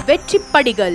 வெற்றிப்படிகள்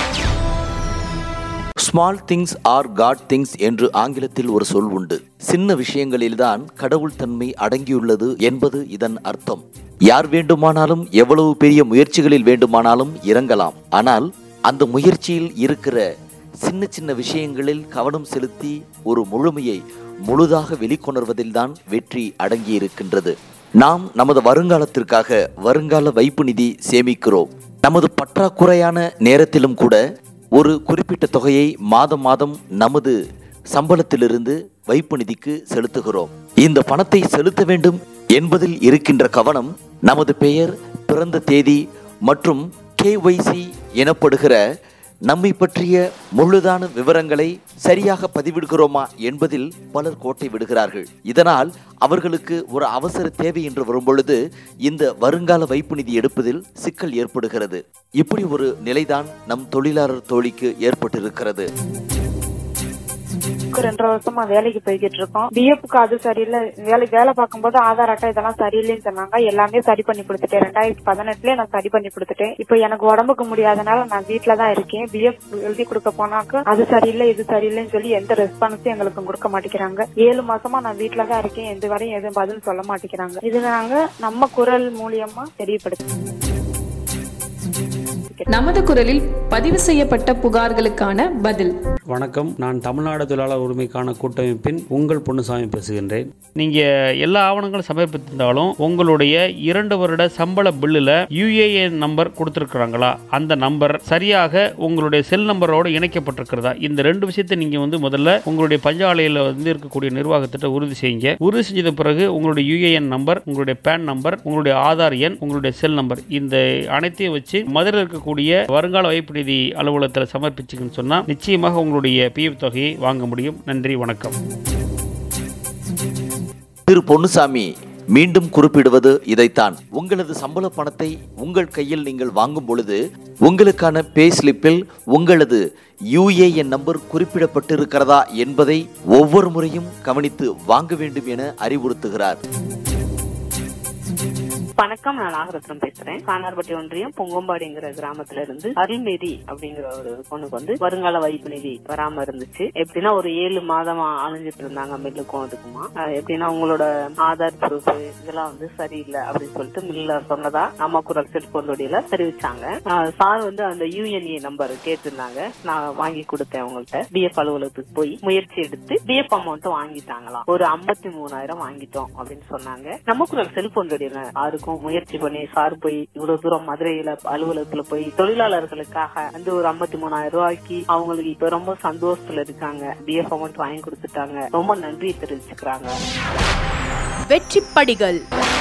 small things are god things என்று ஆங்கிலத்தில் ஒரு சொல் உண்டு சின்ன விஷயங்களில்தான் கடவுள் தன்மை அடங்கியுள்ளது என்பது இதன் அர்த்தம் யார் வேண்டுமானாலும் எவ்வளவு பெரிய முயற்சிகளில் வேண்டுமானாலும் இறங்கலாம் ஆனால் அந்த முயற்சியில் இருக்கிற சின்ன சின்ன விஷயங்களில் கவனம் செலுத்தி ஒரு முழுமையை முழுதாக வெளிக்கொணர்வதில்தான் வெற்றி அடங்கியிருக்கின்றது நாம் நமது வருங்காலத்திற்காக வருங்கால வைப்பு நிதி சேமிக்கிறோம் நமது பற்றாக்குறையான நேரத்திலும் கூட ஒரு குறிப்பிட்ட தொகையை மாதம் மாதம் நமது சம்பளத்திலிருந்து வைப்பு நிதிக்கு செலுத்துகிறோம் இந்த பணத்தை செலுத்த வேண்டும் என்பதில் இருக்கின்ற கவனம் நமது பெயர் பிறந்த தேதி மற்றும் கேஒய்சி எனப்படுகிற நம்மை பற்றிய முழுதான விவரங்களை சரியாக பதிவிடுகிறோமா என்பதில் பலர் கோட்டை விடுகிறார்கள் இதனால் அவர்களுக்கு ஒரு அவசர தேவை என்று வரும்பொழுது இந்த வருங்கால வைப்பு நிதி எடுப்பதில் சிக்கல் ஏற்படுகிறது இப்படி ஒரு நிலைதான் நம் தொழிலாளர் தோழிக்கு ஏற்பட்டிருக்கிறது ரெண்டரை வருஷமா வேலைக்கு போய்கிட்டு இருக்கோம் பிஎஃப்க்கு அது சரியில்லை வேலை வேலை பார்க்கும்போது ஆதார் அட்டை இதெல்லாம் சரியில்லைன்னு சொன்னாங்க எல்லாமே சரி பண்ணி கொடுத்துட்டேன் ரெண்டாயிரத்தி பதினெட்டுல நான் சரி பண்ணி கொடுத்துட்டேன் இப்போ எனக்கு உடம்புக்கு முடியாதனால நான் வீட்டுல தான் இருக்கேன் பிஎஃப் எழுதி கொடுக்க போனாக்க அது சரியில்லை இது சரியில்லைன்னு சொல்லி எந்த ரெஸ்பான்ஸும் எங்களுக்கு கொடுக்க மாட்டேங்கிறாங்க ஏழு மாசமா நான் வீட்டுல தான் இருக்கேன் எந்த வரையும் எதுவும் பதில் சொல்ல மாட்டேங்கிறாங்க இது நாங்க நம்ம குரல் மூலியமா தெரியப்படுத்து நமது குரலில் பதிவு செய்யப்பட்ட புகார்களுக்கான பதில் வணக்கம் நான் தமிழ்நாடு தொழிலாளர் உரிமைக்கான கூட்டமைப்பின் உங்கள் பொன்னுசாமி பேசுகின்றேன் நீங்கள் எல்லா ஆவணங்களும் சமர்ப்பித்திருந்தாலும் உங்களுடைய இரண்டு வருட சம்பள பில்லில் யூஏஎன் நம்பர் கொடுத்துருக்குறாங்களா அந்த நம்பர் சரியாக உங்களுடைய செல் நம்பரோடு இணைக்கப்பட்டிருக்கிறதா இந்த ரெண்டு விஷயத்தை நீங்கள் வந்து முதல்ல உங்களுடைய பஞ்சாலையில் வந்து இருக்கக்கூடிய நிர்வாகத்திட்ட உறுதி செய்யுங்க உறுதி செஞ்சத பிறகு உங்களுடைய யூஏஎன் நம்பர் உங்களுடைய பேன் நம்பர் உங்களுடைய ஆதார் எண் உங்களுடைய செல் நம்பர் இந்த அனைத்தையும் வச்சு மதுரையில் இருக்கக்கூடிய வருங்கால வைப்பு நிதி அலுவலகத்தில் சமர்ப்பிச்சிங்கன்னு சொன்னால் நிச்சயமாக உங்களுடைய பிஎஃப் தொகையை வாங்க முடியும் நன்றி வணக்கம் திரு பொன்னுசாமி மீண்டும் குறிப்பிடுவது இதைத்தான் உங்களது சம்பள பணத்தை உங்கள் கையில் நீங்கள் வாங்கும் பொழுது உங்களுக்கான பே ஸ்லிப்பில் உங்களது யுஏஎன் நம்பர் குறிப்பிடப்பட்டிருக்கிறதா என்பதை ஒவ்வொரு முறையும் கவனித்து வாங்க வேண்டும் என அறிவுறுத்துகிறார் வணக்கம் நான் நாகரத்னம் பேசுறேன் கானார்பட்டி ஒன்றியம் பொங்கம்பாடிங்கிற கிராமத்துல இருந்து அருள்மேரி அப்படிங்கிற ஒரு பொண்ணுக்கு வந்து வருங்கால வைப்பு நிதி வராம இருந்துச்சு எப்படின்னா ஒரு ஏழு மாதமா அலைஞ்சிட்டு இருந்தாங்க மில்லுக்கும் அதுக்குமா அஹ் எப்படின்னா உங்களோட ஆதார் ப்ரூஃப் இதெல்லாம் வந்து சரியில்லை அப்படின்னு சொல்லிட்டு மில்ல சொன்னதா நம்ம குரல் செல்போன்ல தெரிவிச்சாங்க அஹ் சார் வந்து அந்த யூஎன்ஏ நம்பர் கேட்டிருந்தாங்க நான் வாங்கி கொடுத்தேன் அவங்கள்ட்ட பிஎஃப் அலுவலகத்துக்கு போய் முயற்சி எடுத்து பிஎஃப் அமௌண்ட்டும் வாங்கிட்டாங்களாம் ஒரு ஐம்பத்தி மூணாயிரம் வாங்கிட்டோம் அப்படின்னு சொன்னாங்க நம்ம குரல் செல்போன் ஆருக்கும் முயற்சி பண்ணி சார் போய் இவ்வளவு தூரம் மதுரையில அலுவலகத்துல போய் தொழிலாளர்களுக்காக வந்து ஒரு ஐம்பத்தி மூணாயிரம் ரூபாய்க்கு அவங்களுக்கு இப்ப ரொம்ப சந்தோஷத்துல இருக்காங்க பிஎஃப் அமௌண்ட் வாங்கி கொடுத்துட்டாங்க ரொம்ப நன்றி தெரிவிச்சுக்கிறாங்க வெற்றிப்படிகள்